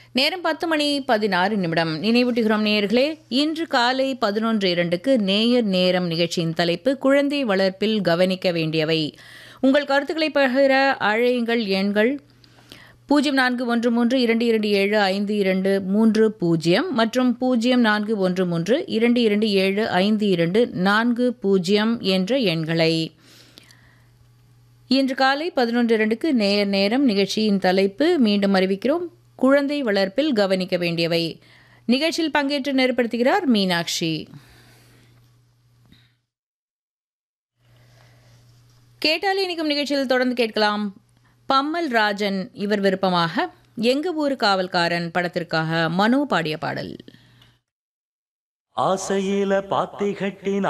நேரம் பத்து மணி பதினாறு நிமிடம் நினைவூட்டுகிறோம் நேயர்களே இன்று காலை பதினொன்று இரண்டுக்கு நேயர் நேரம் நிகழ்ச்சியின் தலைப்பு குழந்தை வளர்ப்பில் கவனிக்க வேண்டியவை உங்கள் கருத்துக்களை பகிர அழையுங்கள் எண்கள் பூஜ்ஜியம் நான்கு ஒன்று மூன்று இரண்டு இரண்டு ஏழு ஐந்து இரண்டு மூன்று பூஜ்ஜியம் மற்றும் பூஜ்ஜியம் நான்கு ஒன்று மூன்று இரண்டு இரண்டு ஏழு ஐந்து இரண்டு நான்கு பூஜ்ஜியம் என்ற எண்களை இன்று காலை பதினொன்று இரண்டுக்கு நேர் நேரம் நிகழ்ச்சியின் தலைப்பு மீண்டும் அறிவிக்கிறோம் குழந்தை வளர்ப்பில் கவனிக்க வேண்டியவை நிகழ்ச்சியில் பங்கேற்று நெருப்படுத்துகிறார் மீனாட்சி கேட்டாலே இனிக்கும் நிகழ்ச்சியில் தொடர்ந்து கேட்கலாம் பம்மல் ராஜன் இவர் விருப்பமாக எங்க ஊரு காவல்காரன் படத்திற்காக மனு பாடிய பாடல் ஆசையில பாத்தி கட்டி